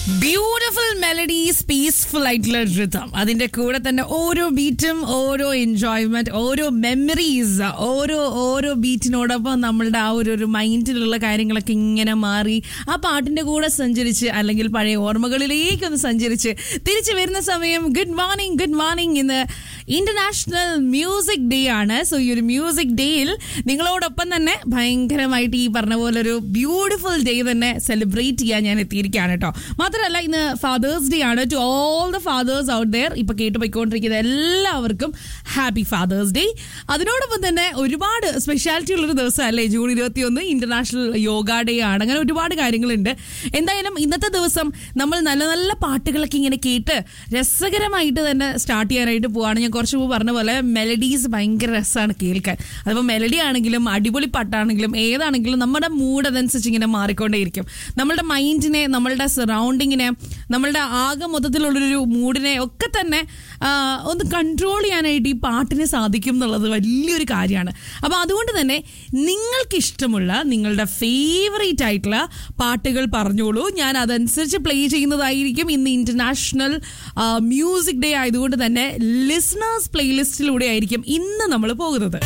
Beautiful melodies peaceful ആയിട്ടുള്ള rhythm അതിന്റെ കൂടെ തന്നെ ഓരോ ബീറ്റും ഓരോ എൻജോയ്മെന്റ് ഓരോ മെമ്മറീസ് ഓരോ ഓരോ ബീറ്റിനോടൊപ്പം നമ്മളുടെ ആ ഒരു ഒരു മൈൻഡിലുള്ള കാര്യങ്ങളൊക്കെ ഇങ്ങനെ മാറി ആ പാട്ടിന്റെ കൂടെ സഞ്ചരിച്ച് അല്ലെങ്കിൽ പഴയ ഓർമ്മകളിലേക്കൊന്ന് സഞ്ചരിച്ച് തിരിച്ചു വരുന്ന സമയം ഗുഡ് മോർണിംഗ് ഗുഡ് മോർണിംഗ് ഇന്ന് ഇന്റർനാഷണൽ മ്യൂസിക് ഡേ ആണ് സോ ഈ ഒരു മ്യൂസിക് ഡേയിൽ നിങ്ങളോടൊപ്പം തന്നെ ഭയങ്കരമായിട്ട് ഈ പറഞ്ഞ പോലെ ഒരു ബ്യൂട്ടിഫുൾ ഡേ തന്നെ സെലിബ്രേറ്റ് ചെയ്യാൻ ഞാൻ എത്തിയിരിക്കുകയാണ് കേട്ടോ മാത്രമല്ല ഇന്ന് ഫാദേഴ്സ് ഡേ ആണ് to all the fathers out there ഇപ്പൊ കേട്ട് പോയിക്കൊണ്ടിരിക്കുന്ന എല്ലാവർക്കും ഹാപ്പി ഫാദേഴ്സ് ഡേ അതിനോടൊപ്പം തന്നെ ഒരുപാട് സ്പെഷ്യാലിറ്റി ഉള്ളൊരു ദിവസം അല്ലേ ജൂൺ ഇരുപത്തി ഒന്ന് ഇന്റർനാഷണൽ യോഗ ഡേ ആണ് അങ്ങനെ ഒരുപാട് കാര്യങ്ങളുണ്ട് എന്തായാലും ഇന്നത്തെ ദിവസം നമ്മൾ നല്ല നല്ല പാട്ടുകളൊക്കെ ഇങ്ങനെ കേട്ട് രസകരമായിട്ട് തന്നെ സ്റ്റാർട്ട് ചെയ്യാനായിട്ട് പോവാണ് ഞാൻ കുറച്ച് മുമ്പ് പറഞ്ഞ പോലെ മെലഡീസ് ഭയങ്കര രസമാണ് കേൾക്കാൻ അതിപ്പോൾ മെലഡി ആണെങ്കിലും അടിപൊളി പാട്ടാണെങ്കിലും ഏതാണെങ്കിലും നമ്മുടെ മൂഡ് അതനുസരിച്ച് ഇങ്ങനെ മാറിക്കൊണ്ടേയിരിക്കും നമ്മളുടെ മൈൻഡിനെ നമ്മളുടെ സറൗണ്ടിങ്ങിനെ നമ്മളുടെ ആകെ മൊത്തത്തിലുള്ളൊരു മൂഡിനെ ഒക്കെ തന്നെ ആ, ഒന്ന് കൺട്രോൾ ചെയ്യാനായിട്ട് ഈ പാട്ടിന് സാധിക്കും എന്നുള്ളത് വലിയൊരു കാര്യമാണ് അപ്പോൾ അതുകൊണ്ട് തന്നെ നിങ്ങൾക്ക് ഇഷ്ടമുള്ള നിങ്ങളുടെ ഫേവറേറ്റ് ആയിട്ടുള്ള പാട്ടുകൾ പറഞ്ഞോളൂ ഞാൻ അതനുസരിച്ച് പ്ലേ ചെയ്യുന്നതായിരിക്കും ഇന്ന് ഇന്റർനാഷണൽ മ്യൂസിക് ഡേ ആയതുകൊണ്ട് തന്നെ ലിസണേഴ്സ് പ്ലേലിസ്റ്റിലൂടെ ആയിരിക്കും ഇന്ന് നമ്മൾ പോകുന്നത്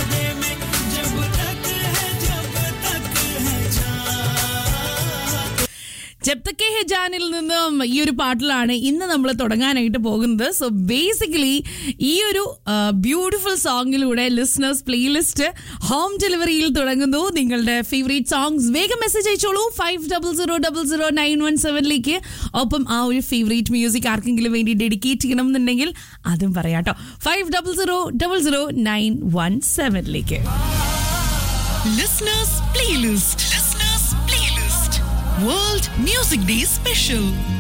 ജബ്തക്കെ ഹെജാനിൽ നിന്നും ഈ ഒരു പാട്ടിലാണ് ഇന്ന് നമ്മൾ തുടങ്ങാനായിട്ട് പോകുന്നത് സോ ബേസിക്കലി ഈ ഒരു ബ്യൂട്ടിഫുൾ സോങ്ങിലൂടെ ലിസ്ണേഴ്സ് പ്ലേലിസ്റ്റ് ഹോം ഡെലിവറിയിൽ തുടങ്ങുന്നു നിങ്ങളുടെ ഫേവറേറ്റ് സോങ്സ് വേഗം മെസ്സേജ് അയച്ചോളൂ five double zero double zero nine one സെവനിലേക്ക് ഒപ്പം ആ ഒരു ഫേവറേറ്റ് മ്യൂസിക് ആർക്കെങ്കിലും വേണ്ടി ഡെഡിക്കേറ്റ് ചെയ്യണം എന്നുണ്ടെങ്കിൽ അതും പറയാട്ടോ five double zero double zero nine one സെവനിലേക്ക് Listeners Playlist. Listeners Playlist. World Music Day Special.